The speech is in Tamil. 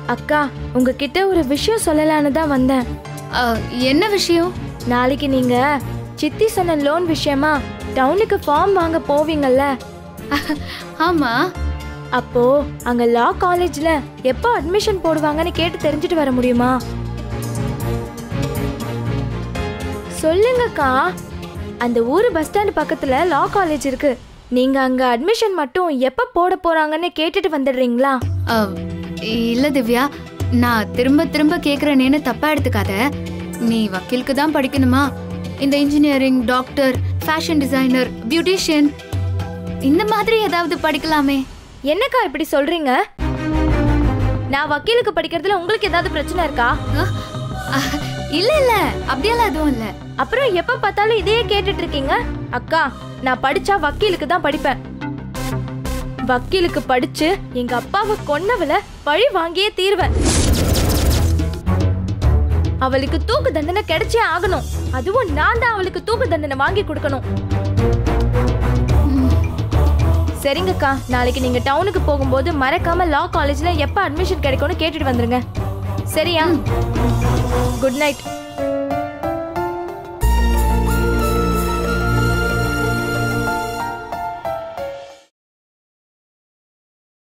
அக்கா உங்ககிட்ட ஒரு விஷயம் சொல்லலான்னு தான் வந்தேன் ஆ, என்ன விஷயம் நாளைக்கு நீங்க சித்தி சொன்ன லோன் விஷயமா டவுனுக்கு ஃபார்ம் வாங்க போவீங்கல்ல ஆமா அப்போ அங்க லா காலேஜ்ல எப்போ அட்மிஷன் போடுவாங்கன்னு கேட்டு தெரிஞ்சுட்டு வர முடியுமா சொல்லுங்கக்கா அந்த ஊர் பஸ் ஸ்டாண்ட் பக்கத்துல லா காலேஜ் இருக்கு நீங்க அங்க அட்மிஷன் மட்டும் எப்ப போட போறாங்கன்னு கேட்டுட்டு வந்துடுறீங்களா ஆ, இல்ல திவ்யா நான் திரும்ப திரும்ப கேக்குறேனேன்னு தப்பா எடுத்துக்காத நீ வக்கீலுக்கு தான் படிக்கணுமா இந்த engineering doctor fashion designer beautician இந்த மாதிரி ஏதாவது படிக்கலாமே என்னக்கா இப்படி சொல்றீங்க நான் வக்கீலுக்கு படிக்கிறதுல உங்களுக்கு ஏதாவது பிரச்சனை இருக்கா ஆ, ஆ, இல்ல இல்ல அப்படியெல்லாம் எதுவும் இல்ல அப்புறம் எப்ப பார்த்தாலும் இதையே கேட்டுட்டு இருக்கீங்க அக்கா நான் படிச்சா வக்கீலுக்கு தான் படிப்பேன் வக்கீலுக்கு படிச்சு எங்க அப்பாவை கொன்னவள பழி வாங்கியே தீர்வேன் அவளுக்கு தூக்கு தண்டனை கிடைச்சே ஆகணும் அதுவும் நான் தான் அவளுக்கு தூக்கு தண்டனை வாங்கி கொடுக்கணும் சரிங்கக்கா நாளைக்கு நீங்க டவுனுக்கு போகும்போது மறக்காம லா காலேஜ்ல எப்ப அட்மிஷன் கிடைக்கும்னு கேட்டுட்டு வந்துருங்க சரியா குட் நைட்